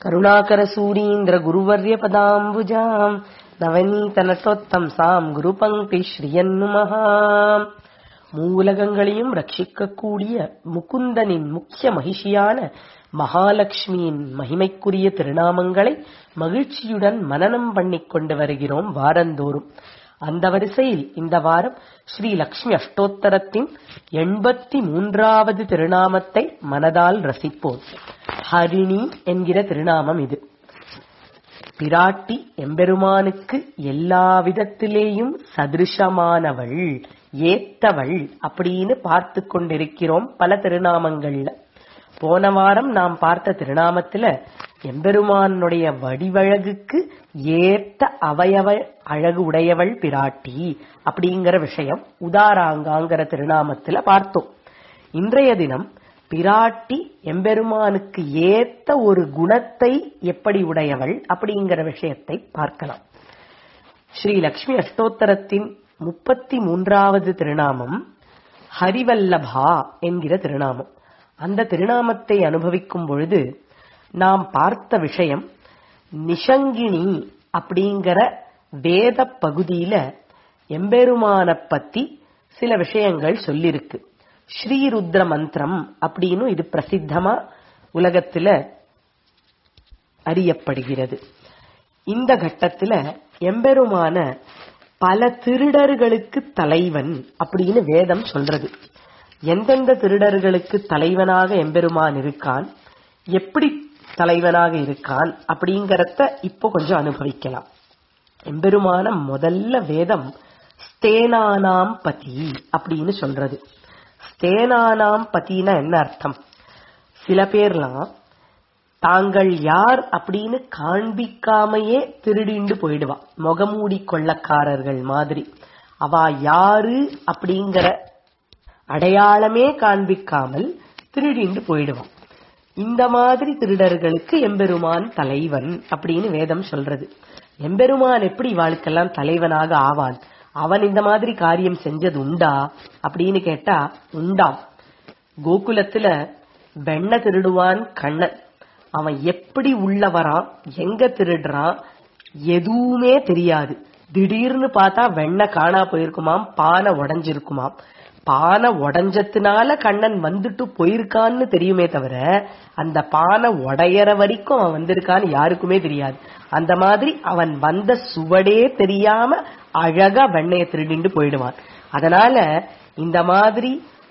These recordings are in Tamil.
கருணாகரசூரீந்திர குருவர்ய பதாம்புஜாம் நவநீத நட்டோத்தம்சாம் குரு பங்கி ஸ்ரீயன்னுமஹா மூலகங்களையும் ரட்சிக்கக்கூடிய முகுந்தனின் முக்கிய மகிஷியான மகாலட்சுமியின் மகிமைக்குரிய திருநாமங்களை மகிழ்ச்சியுடன் மனனம் பண்ணிக் கொண்டு வருகிறோம் வாரந்தோறும் அந்த வரிசையில் இந்த வாரம் ஸ்ரீ லக்ஷ்மி அஷ்டோத்தரத்தின் எண்பத்தி மூன்றாவது திருநாமத்தை மனதால் ரசிப்போம் ஹரிணி என்கிற திருநாமம் இது பிராட்டி எம்பெருமானுக்கு எல்லா விதத்திலேயும் சதிருஷமானவள் ஏத்தவள் அப்படின்னு பார்த்து கொண்டிருக்கிறோம் பல திருநாமங்கள்ல போன வாரம் நாம் பார்த்த திருநாமத்துல எம்பெருமானுடைய வடிவழகுக்கு ஏத்த அவயவ அழகு உடையவள் பிராட்டி அப்படிங்கிற விஷயம் உதாராங்காங்கிற திருநாமத்துல பார்த்தோம் இன்றைய தினம் பிராட்டி எம்பெருமானுக்கு ஏத்த ஒரு குணத்தை எப்படி உடையவள் அப்படிங்கிற விஷயத்தை பார்க்கலாம் ஸ்ரீ லக்ஷ்மி அஷ்டோத்தரத்தின் முப்பத்தி மூன்றாவது திருநாமம் ஹரிவல்லபா என்கிற திருநாமம் அந்த திருநாமத்தை அனுபவிக்கும் பொழுது நாம் பார்த்த விஷயம் நிஷங்கினி அப்படிங்கிற வேத பகுதியில எம்பெருமான பத்தி சில விஷயங்கள் சொல்லிருக்கு ஸ்ரீருத்ர மந்திரம் அப்படின்னு இது பிரசித்தமா உலகத்துல அறியப்படுகிறது இந்த கட்டத்துல எம்பெருமான பல திருடர்களுக்கு தலைவன் அப்படின்னு வேதம் சொல்றது எந்தெந்த திருடர்களுக்கு தலைவனாக எம்பெருமான் இருக்கான் எப்படி தலைவனாக இருக்கான் அப்படிங்கறத இப்போ கொஞ்சம் அனுபவிக்கலாம் எம்பெருமான முதல்ல வேதம் ஸ்தேனானாம் பதி அப்படின்னு சொல்றது ஸ்தேனானாம் பத்தினா என்ன அர்த்தம் சில பேர்லாம் தாங்கள் யார் அப்படின்னு காண்பிக்காமையே திருடிண்டு போயிடுவா முகமூடி கொள்ளக்காரர்கள் மாதிரி அவ யாரு அப்படிங்கிற அடையாளமே காண்பிக்காமல் திருடிண்டு போயிடுவான் இந்த மாதிரி திருடர்களுக்கு எம்பெருமான் தலைவன் அப்படின்னு வேதம் சொல்றது எம்பெருமான் எப்படி இவாளுக்கெல்லாம் தலைவனாக ஆவான் அவன் இந்த மாதிரி காரியம் செஞ்சது உண்டா அப்படின்னு கேட்டா உண்டாம் கோகுலத்துல வெண்ண திருடுவான் கண்ணன் அவன் எப்படி உள்ள வரான் எங்க திருடுறான் எதுவுமே தெரியாது திடீர்னு பார்த்தா வெண்ணெய் காணா போயிருக்குமாம் பானை உடஞ்சிருக்குமாம் பானை உடஞ்சதுனால கண்ணன் வந்துட்டு போயிருக்கான்னு தெரியுமே தவிர அந்த பானை உடையற வரைக்கும் அவன் வந்திருக்கான்னு யாருக்குமே தெரியாது அந்த மாதிரி அவன் வந்த சுவடே தெரியாம அழகா வெண்ணைய திருடிண்டு போயிடுவான் அதனால இந்த மாதிரி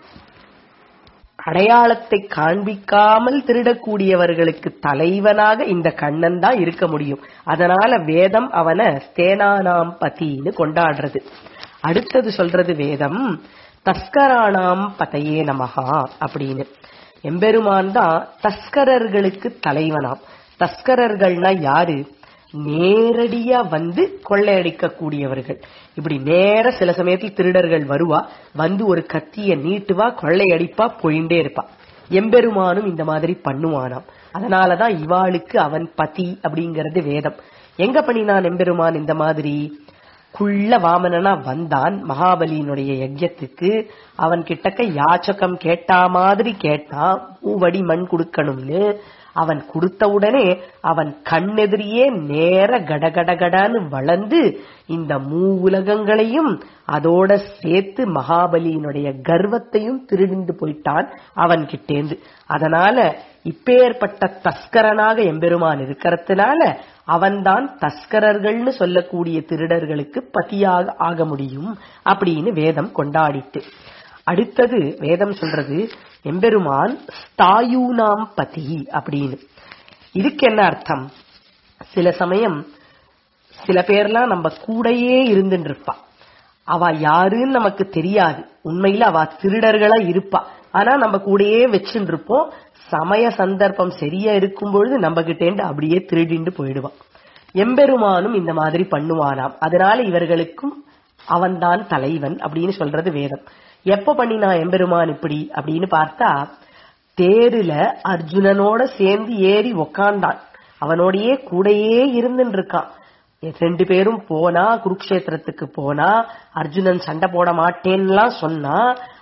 அடையாளத்தை காண்பிக்காமல் திருடக்கூடியவர்களுக்கு தலைவனாக இந்த கண்ணன் தான் இருக்க முடியும் அதனால வேதம் அவனை ஸ்தேனானாம் பத்தின்னு கொண்டாடுறது அடுத்தது சொல்றது வேதம் தஸ்கரானாம் பதையே நமகா அப்படின்னு எம்பெருமான் தான் தஸ்கரர்களுக்கு தலைவனாம் தஸ்கரர்கள்னா யாரு நேரடியா வந்து கொள்ளையடிக்க கூடியவர்கள் இப்படி நேர சில சமயத்தில் திருடர்கள் வருவா வந்து ஒரு கத்திய நீட்டுவா கொள்ளையடிப்பா போயிண்டே இருப்பா எம்பெருமானும் இந்த மாதிரி பண்ணுவானாம் அதனாலதான் இவாளுக்கு அவன் பதி அப்படிங்கறது வேதம் எங்க பண்ணினான் எம்பெருமான் இந்த மாதிரி குள்ள வாமனனா வந்தான் மகாபலியினுடைய யஜ்யத்துக்கு அவன் கிட்டக்க யாச்சகம் கேட்டா மாதிரி கேட்டான் பூவடி மண் கொடுக்கணும்னு அவன் கொடுத்த உடனே அவன் கண்ணெதிரியே நேர கடகடகடான்னு வளர்ந்து இந்த மூ உலகங்களையும் அதோட சேர்த்து மகாபலியினுடைய கர்வத்தையும் திருடிந்து போயிட்டான் அவன் கிட்டேந்து அதனால இப்பேற்பட்ட தஸ்கரனாக எம்பெருமான் இருக்கிறதுனால அவன்தான் தஸ்கரர்கள்னு சொல்லக்கூடிய திருடர்களுக்கு பத்தியாக ஆக முடியும் அப்படின்னு வேதம் கொண்டாடிட்டு அடுத்தது வேதம் சொல்றது எம்பெருமான் ஸ்தாயூனாம் பதி அப்படின்னு இதுக்கு என்ன அர்த்தம் சில சமயம் சில பேர்லாம் நம்ம கூடையே இருந்துட்டு இருப்பா அவ யாருன்னு நமக்கு தெரியாது உண்மையில அவ திருடர்களா இருப்பா ஆனா நம்ம கூடயே வச்சுட்டு இருப்போம் சமய சந்தர்ப்பம் சரியா இருக்கும் பொழுது நம்ம கிட்டேண்டு அப்படியே திருடிண்டு போயிடுவான் எம்பெருமானும் இந்த மாதிரி பண்ணுவானாம் அதனால இவர்களுக்கும் அவன்தான் தலைவன் அப்படின்னு சொல்றது வேதம் எப்ப பண்ணினா எம்பெருமான் இப்படி அப்படின்னு பார்த்தா தேருல அர்ஜுனனோட சேர்ந்து ஏறி உக்காண்டான் அவனோடயே கூடையே இருந்துட்டு இருக்கான் ரெண்டு பேரும் போனா குருக்ஷேத்திரத்துக்கு போனா அர்ஜுனன் சண்டை போட மாட்டேன்னுலாம் சொன்னா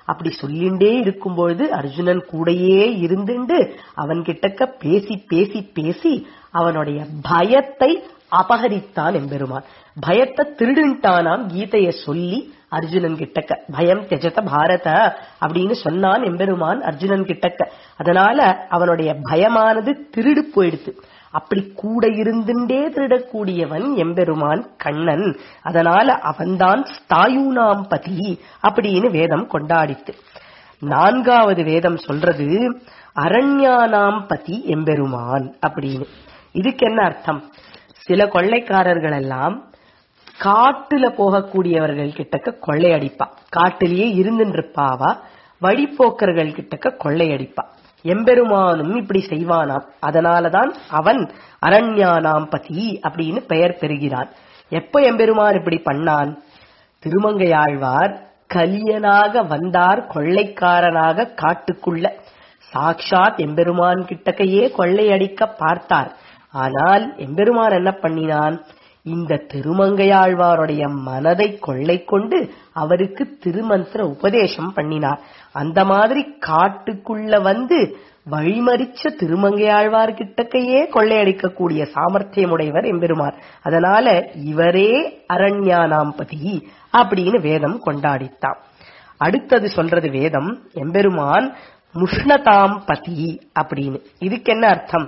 அப்படி சொல்லிண்டே இருக்கும்பொழுது அர்ஜுனன் கூடையே இருந்துண்டு அவன் கிட்டக்க பேசி பேசி பேசி அவனுடைய பயத்தை அபகரித்தான் எம்பெருமான் பயத்தை திருடுன்ட்டானாம் கீதைய சொல்லி அர்ஜுனன் கிட்டக்க பயம் தெஜத பாரத அப்படின்னு சொன்னான் எம்பெருமான் அர்ஜுனன் கிட்டக்க அதனால அவனுடைய பயமானது திருடு போயிடுத்து அப்படி கூட இருந்துட்டே திருடக்கூடியவன் எம்பெருமான் கண்ணன் அதனால அவன்தான் ஸ்தாயுனாம் பதி அப்படின்னு வேதம் கொண்டாடித்து நான்காவது வேதம் சொல்றது அரண்யானாம் பதி எம்பெருமான் அப்படின்னு இதுக்கு என்ன அர்த்தம் சில கொள்ளைக்காரர்கள் எல்லாம் காட்டுல போகக்கூடியவர்கள் கிட்டக்க கொள்ளையடிப்பா காட்டிலேயே இருந்துருப்பாவா வழிப்போக்கர்கள் கிட்டக்க கொள்ளையடிப்பா எம்பெருமானும் இப்படி செய்வானாம் அதனாலதான் அவன் அரண்யானாம் பதி அப்படின்னு பெயர் பெறுகிறான் எப்ப எம்பெருமான் இப்படி பண்ணான் திருமங்கையாழ்வார் கலியனாக வந்தார் கொள்ளைக்காரனாக காட்டுக்குள்ள சாக்ஷாத் எம்பெருமான் கிட்டக்கையே கொள்ளையடிக்க பார்த்தார் ஆனால் எம்பெருமான் என்ன பண்ணினான் இந்த திருமங்கையாழ்வாருடைய மனதை கொள்ளை கொண்டு அவருக்கு திருமந்திர உபதேசம் பண்ணினார் அந்த மாதிரி காட்டுக்குள்ள வந்து வழிமறிச்ச திருமங்கையாழ்வார் கிட்டக்கையே கொள்ளையடிக்கக்கூடிய சாமர்த்தியமுடையவர் எம்பெருமார் அதனால இவரே அரண்யானாம்பதி அப்படின்னு வேதம் கொண்டாடித்தான் அடுத்தது சொல்றது வேதம் எம்பெருமான் முஷ்ணதாம் பதி அப்படின்னு இதுக்கு என்ன அர்த்தம்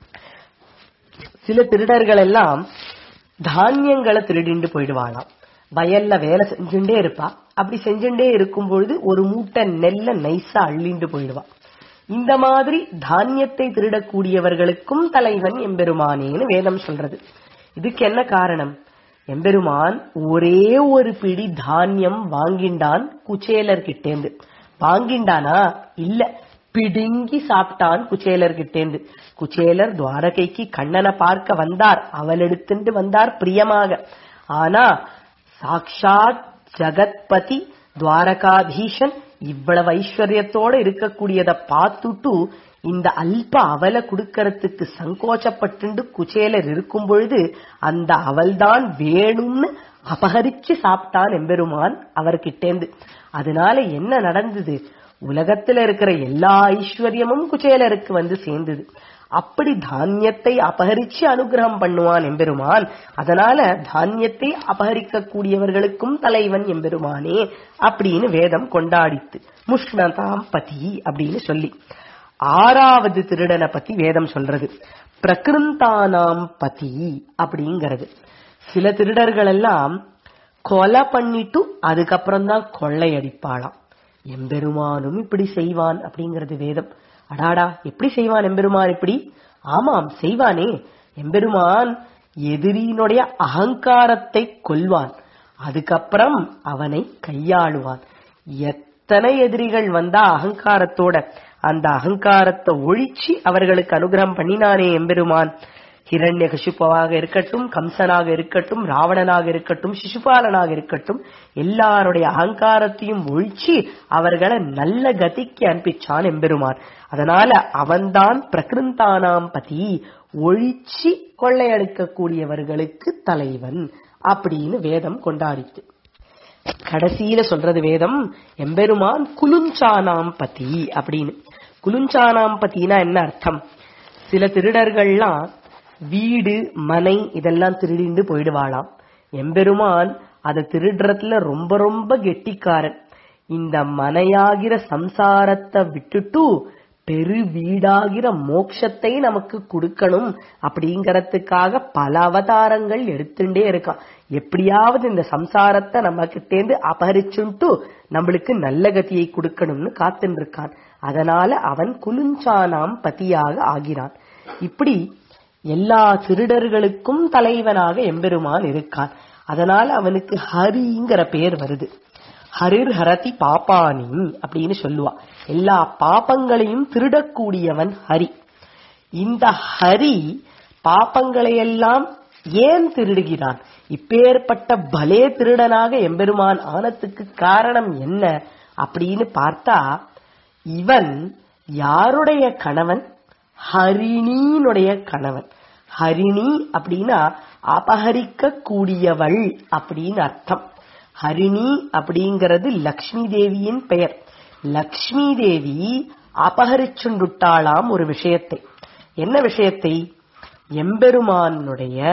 சில திருடர்கள் எல்லாம் தானியங்களை திருடிண்டு போயிடுவாளாம் வயல்ல வேலை செஞ்சுட்டே இருப்பா அப்படி செஞ்சுட்டே இருக்கும் பொழுது ஒரு மூட்டை நெல்ல நைஸா அள்ளிண்டு போயிடுவா இந்த மாதிரி தானியத்தை திருடக்கூடியவர்களுக்கும் தலைவன் எம்பெருமானேன்னு வேதம் சொல்றது இதுக்கு என்ன காரணம் எம்பெருமான் ஒரே ஒரு பிடி தானியம் வாங்கிண்டான் குச்சேலர் கிட்டேந்து வாங்கிண்டானா இல்ல பிடுங்கி சாப்பிட்டான் குச்சேலர் கிட்டேந்து குச்சேலர் துவாரகைக்கு கண்ணனை பார்க்க வந்தார் அவள் எடுத்துட்டு வந்தார் பிரியமாக ஆனா சாக்ஷாத் ஜகத்பதி துவாரகாதீஷன் இவ்வளவு ஐஸ்வர்யத்தோட இருக்கக்கூடியத பார்த்துட்டு இந்த அல்ப அவலை கொடுக்கறதுக்கு சங்கோச்சப்பட்டு குச்சேலர் இருக்கும் பொழுது அந்த அவள்தான் வேணும்னு அபகரிச்சு சாப்பிட்டான் எம்பெருமான் அவர்கிட்டேந்து அதனால என்ன நடந்தது உலகத்துல இருக்கிற எல்லா ஐஸ்வர்யமும் குச்சேலருக்கு வந்து சேர்ந்தது அப்படி தானியத்தை அபகரிச்சு அனுகிரகம் பண்ணுவான் எம்பெருமான் அதனால தானியத்தை அபகரிக்க கூடியவர்களுக்கும் தலைவன் எம்பெருமானே அப்படின்னு வேதம் கொண்டாடித்து முஷ்ணதாம் பதி அப்படின்னு சொல்லி ஆறாவது திருடனை பத்தி வேதம் சொல்றது பிரகிருந்தானாம் பதி அப்படிங்கிறது சில திருடர்கள் எல்லாம் கொலை பண்ணிட்டு அதுக்கப்புறம் தான் கொள்ளையடிப்பாளாம் எம்பெருமானும் இப்படி செய்வான் அப்படிங்கிறது வேதம் அடாடா எப்படி செய்வான் எம்பெருமான் இப்படி ஆமாம் செய்வானே எம்பெருமான் எதிரியினுடைய அகங்காரத்தை கொல்வான் அதுக்கப்புறம் அவனை கையாளுவான் எத்தனை எதிரிகள் வந்தா அகங்காரத்தோட அந்த அகங்காரத்தை ஒழிச்சு அவர்களுக்கு அனுகிரகம் பண்ணினானே எம்பெருமான் ஹிரண்ய கசிப்பவாக இருக்கட்டும் கம்சனாக இருக்கட்டும் ராவணனாக இருக்கட்டும் சிசுபாலனாக இருக்கட்டும் எல்லாருடைய அகங்காரத்தையும் ஒழிச்சு அவர்களை நல்ல கதிக்கு அனுப்பிச்சான் எம்பெருமான் அதனால அவன்தான் பிரகிருந்தானாம் பதி ஒழிச்சு கொள்ளையடிக்கக்கூடியவர்களுக்கு தலைவன் அப்படின்னு வேதம் கொண்டாடித்து கடைசியில சொல்றது வேதம் எம்பெருமான் குலுஞ்சானாம் பதி அப்படின்னு குலுஞ்சானாம் பத்தினா என்ன அர்த்தம் சில திருடர்கள்லாம் வீடு மனை இதெல்லாம் திருடிண்டு போயிடுவாளாம் எம்பெருமான் அதை திருடுறதுல ரொம்ப ரொம்ப கெட்டிக்காரன் இந்த மனையாகிற சம்சாரத்தை விட்டுட்டு பெரு வீடாகிற மோட்சத்தை நமக்கு கொடுக்கணும் அப்படிங்கறதுக்காக பல அவதாரங்கள் எடுத்துட்டே இருக்கான் எப்படியாவது இந்த சம்சாரத்தை நம்ம கிட்டேந்து அபகரிச்சுட்டு நம்மளுக்கு நல்ல கதியை கொடுக்கணும்னு காத்துட்டு இருக்கான் அதனால அவன் குலுஞ்சானாம் பதியாக ஆகிறான் இப்படி எல்லா திருடர்களுக்கும் தலைவனாக எம்பெருமான் இருக்கான் அதனால அவனுக்கு ஹரிங்கிற பேர் வருது ஹரிர் ஹரதி பாப்பானி அப்படின்னு சொல்லுவா எல்லா பாப்பங்களையும் திருடக்கூடியவன் ஹரி இந்த ஹரி பாப்பங்களையெல்லாம் ஏன் திருடுகிறான் இப்பேற்பட்ட பலே திருடனாக எம்பெருமான் ஆனத்துக்கு காரணம் என்ன அப்படின்னு பார்த்தா இவன் யாருடைய கணவன் ஹரிணியினுடைய கணவன் ஹரிணி அப்படின்னா அபகரிக்க கூடியவள் அப்படின்னு அர்த்தம் ஹரிணி அப்படிங்கிறது லக்ஷ்மி தேவியின் பெயர் லக்ஷ்மி தேவி அபகரிச்சுண்டுட்டாளாம் ஒரு விஷயத்தை என்ன விஷயத்தை எம்பெருமானுடைய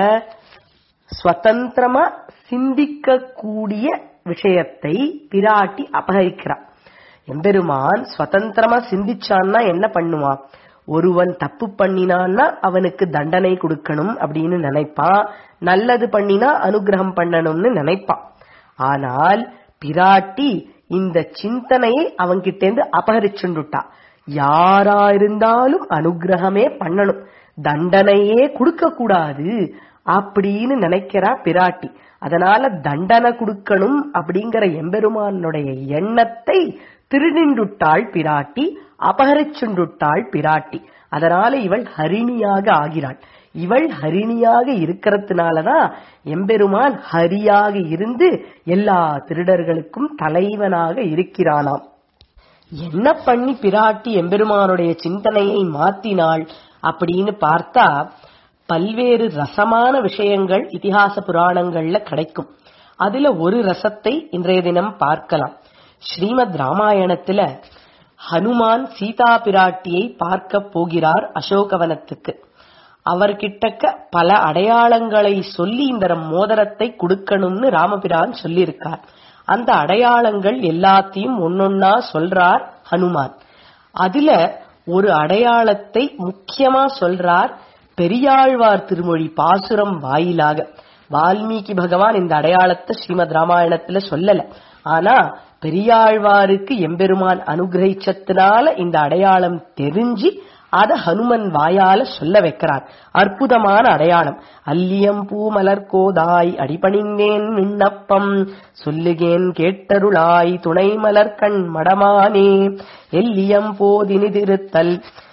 ஸ்வதந்திரமா சிந்திக்கக்கூடிய விஷயத்தை பிராட்டி அபகரிக்கிறார் எம்பெருமான் ஸ்வதந்திரமா சிந்திச்சான்னா என்ன பண்ணுவான் ஒருவன் தப்பு பண்ணினான்னா அவனுக்கு தண்டனை கொடுக்கணும் அப்படின்னு நினைப்பான் நல்லது பண்ணினா அனுகிரகம் பண்ணணும்னு நினைப்பான் ஆனால் பிராட்டி இந்த சிந்தனையை அவன்கிட்டேந்து அபகரிச்சுண்டுட்டா யாரா இருந்தாலும் அனுகிரகமே பண்ணணும் தண்டனையே கொடுக்க கூடாது அப்படின்னு நினைக்கிறா பிராட்டி அதனால தண்டனை கொடுக்கணும் அப்படிங்கிற எம்பெருமானுடைய எண்ணத்தை திருநின்றுட்டாள் பிராட்டி அபகரிச்சுண்டுட்டாள் பிராட்டி அதனால இவள் ஹரிணியாக ஆகிறாள் இவள் ஹரிணியாக இருக்கிறதுனாலதான் எம்பெருமான் ஹரியாக இருந்து எல்லா திருடர்களுக்கும் தலைவனாக இருக்கிறானாம் என்ன பண்ணி பிராட்டி எம்பெருமானுடைய சிந்தனையை மாத்தினாள் அப்படின்னு பார்த்தா பல்வேறு ரசமான விஷயங்கள் இதிகாச புராணங்கள்ல கிடைக்கும் அதுல ஒரு ரசத்தை இன்றைய தினம் பார்க்கலாம் ஸ்ரீமத் ராமாயணத்துல ஹனுமான் சீதா பிராட்டியை பார்க்க போகிறார் அசோகவனத்துக்கு அவர்கிட்டக்க பல அடையாளங்களை சொல்லி இந்த மோதிரத்தை கொடுக்கணும்னு ராமபிரான் சொல்லியிருக்கார் அந்த அடையாளங்கள் எல்லாத்தையும் ஒன்னொன்னா சொல்றார் ஹனுமான் அதுல ஒரு அடையாளத்தை முக்கியமா சொல்றார் பெரியாழ்வார் திருமொழி பாசுரம் வாயிலாக வால்மீகி பகவான் இந்த அடையாளத்தை ஸ்ரீமத் ராமாயணத்துல சொல்லல ஆனா பெரியாழ்வாருக்கு எம்பெருமான் அனுகிரகிச்சத்தினால இந்த அடையாளம் தெரிஞ்சு அத ஹனுமன் வாயால சொல்ல வைக்கிறார் அற்புதமான அடையாளம் அல்லியம் பூ மலர் கோதாய் அடிபணிந்தேன் விண்ணப்பம் சொல்லுகேன் கேட்டருளாய் துணை மலர் கண் மடமானே எல்லியம் போதினி திருத்தல்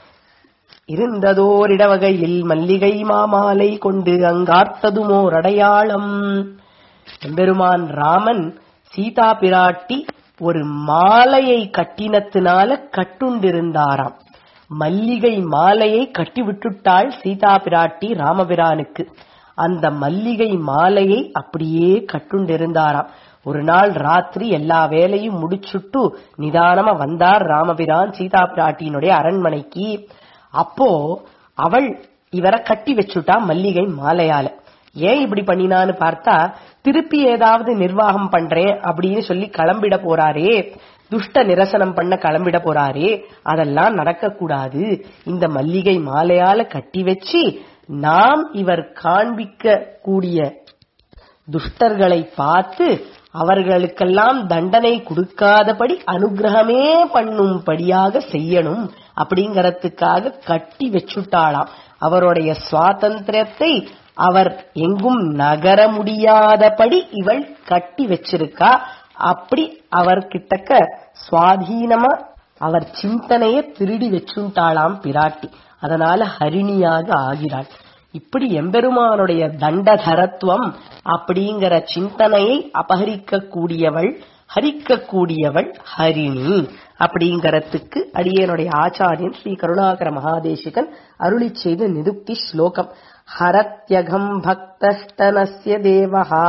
இருந்ததோர் இடவகையில் மல்லிகை மாமாலை கொண்டு அங்கார்த்ததுமோர் அடையாளம் எம்பெருமான் ராமன் சீதா பிராட்டி ஒரு மாலையை கட்டினத்தினால கட்டுண்டிருந்தாராம் மல்லிகை மாலையை கட்டி விட்டுட்டாள் சீதா பிராட்டி ராமபிரானுக்கு அந்த மல்லிகை மாலையை அப்படியே கட்டுண்டிருந்தாராம் ஒரு நாள் ராத்திரி எல்லா வேலையும் முடிச்சுட்டு நிதானமா வந்தார் ராமபிரான் சீதா பிராட்டியினுடைய அரண்மனைக்கு அப்போ அவள் இவரை கட்டி வச்சுட்டா மல்லிகை மாலையால ஏன் இப்படி பண்ணினான்னு பார்த்தா திருப்பி ஏதாவது நிர்வாகம் பண்றேன் அப்படின்னு சொல்லி கிளம்பிட போறாரே துஷ்ட நிரசனம் பண்ண கிளம்பிட போறாரே அதெல்லாம் நடக்க கூடாது இந்த மல்லிகை மாலையால கட்டி வச்சு நாம் இவர் காண்பிக்க கூடிய துஷ்டர்களை பார்த்து அவர்களுக்கெல்லாம் தண்டனை கொடுக்காதபடி அனுகிரகமே பண்ணும்படியாக செய்யணும் அப்படிங்கறதுக்காக கட்டி வச்சுட்டாளாம் அவருடைய சுவாதந்திரத்தை அவர் எங்கும் நகர முடியாதபடி இவள் கட்டி வச்சிருக்கா அப்படி அவர் கிட்டக்க சுவாதீனமா அவர் சிந்தனைய திருடி வச்சுட்டாளாம் பிராட்டி அதனால ஹரிணியாக ஆகிறாள் இப்படி எம்பெருமானுடைய தண்டதரத்துவம் அப்படிங்கிற சிந்தனையை அபகரிக்க கூடியவள் ஹரிக்க கூடியவள் ஹரிணி அப்படிங்கறதுக்கு அடியனுடைய ஆச்சாரியன் ஸ்ரீ கருணாகர மகாதேசிகன் அருளி செய்த நிதுக்தி ஸ்லோகம் ஹரத்யகம் பக்தஸ்தனஸ்ய தேவஹா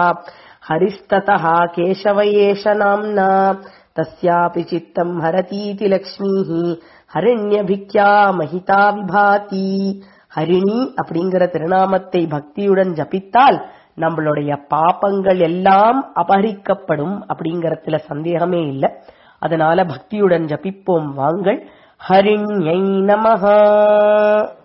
ஹரிஸ்ததா கேசவ ஏஷ நாம்னா தஸ்யாபி சித்தம் ஹரதீதி லக்ஷ்மீः ஹரண்யபிக்யா மகிதா விபாதி ஹரிணி அப்படிங்கிற திருநாமத்தை பக்தியுடன் ஜபித்தால் நம்மளுடைய பாபங்கள் எல்லாம் அபகரிக்கப்படும் அப்படிங்கறதுல சந்தேகமே இல்லை அதனால பக்தியுடன் ஜபிப்போம் வாங்கள் ஹரிண்யை நமஹா